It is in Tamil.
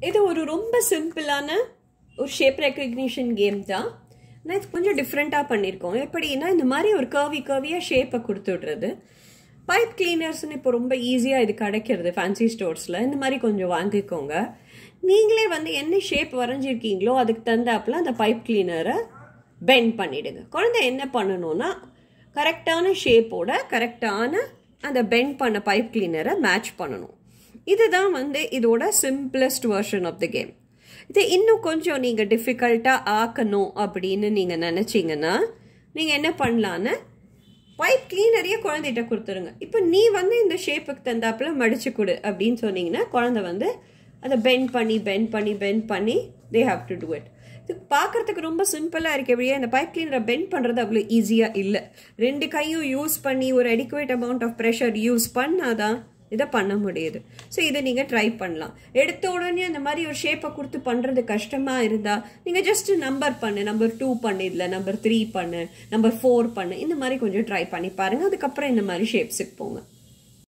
இது ஒரு ரொம்ப சிம்பிளான ஒரு ஷேப் ரெக்கக்னிஷன் கேம் தான் ஆனால் இது கொஞ்சம் டிஃப்ரெண்ட்டாக பண்ணியிருக்கோம் எப்படின்னா இந்த மாதிரி ஒரு கர்வி கர்வியாக ஷேப்பை கொடுத்துடுறது பைப் கிளீனர்ஸ்னு இப்போ ரொம்ப ஈஸியாக இது கிடைக்கிறது ஃபேன்சி ஸ்டோர்ஸில் இந்த மாதிரி கொஞ்சம் வாங்கிக்கோங்க நீங்களே வந்து என்ன ஷேப் வரைஞ்சிருக்கீங்களோ அதுக்கு தந்தாப்புல அந்த பைப் கிளீனரை பெண்ட் பண்ணிடுங்க குழந்தை என்ன பண்ணணும்னா கரெக்டான ஷேப்போட கரெக்டான அந்த பெண்ட் பண்ண பைப் கிளீனரை மேட்ச் பண்ணணும் இதுதான் வந்து இதோட simplest version of the game இது இன்னும் கொஞ்சம் நீங்கள் டிஃபிகல்ட்டாக ஆக்கணும் அப்படின்னு நீங்கள் நினச்சிங்கன்னா நீங்கள் என்ன பண்ணலான்னு பைப் கிளீனரையே குழந்தைகிட்ட கொடுத்துருங்க இப்போ நீ வந்து இந்த ஷேப்புக்கு தந்தாப்புல மடிச்சு கொடு அப்படின்னு சொன்னீங்கன்னா குழந்தை வந்து அதை பெண்ட் பண்ணி பெண்ட் பண்ணி பெண்ட் பண்ணி they have to do it இது பார்க்கறதுக்கு ரொம்ப சிம்பிளாக இருக்கு எப்படியே இந்த பைப் கிளீனரை பெண்ட் பண்ணுறது அவ்வளோ ஈஸியாக இல்லை ரெண்டு கையும் யூஸ் பண்ணி ஒரு adequate amount of pressure use பண்ணாதான் இதை பண்ண முடியுது ஸோ இதை நீங்கள் ட்ரை பண்ணலாம் எடுத்த உடனே அந்த மாதிரி ஒரு ஷேப்பை கொடுத்து பண்ணுறது கஷ்டமாக இருந்தால் நீங்கள் ஜஸ்ட் நம்பர் பண்ணு நம்பர் டூ பண்ணு இதில் நம்பர் த்ரீ பண்ணு நம்பர் ஃபோர் பண்ணு இந்த மாதிரி கொஞ்சம் ட்ரை பண்ணி பாருங்கள் அதுக்கப்புறம் இந்த மாதிரி ஷேப்ஸுக்கு போங்க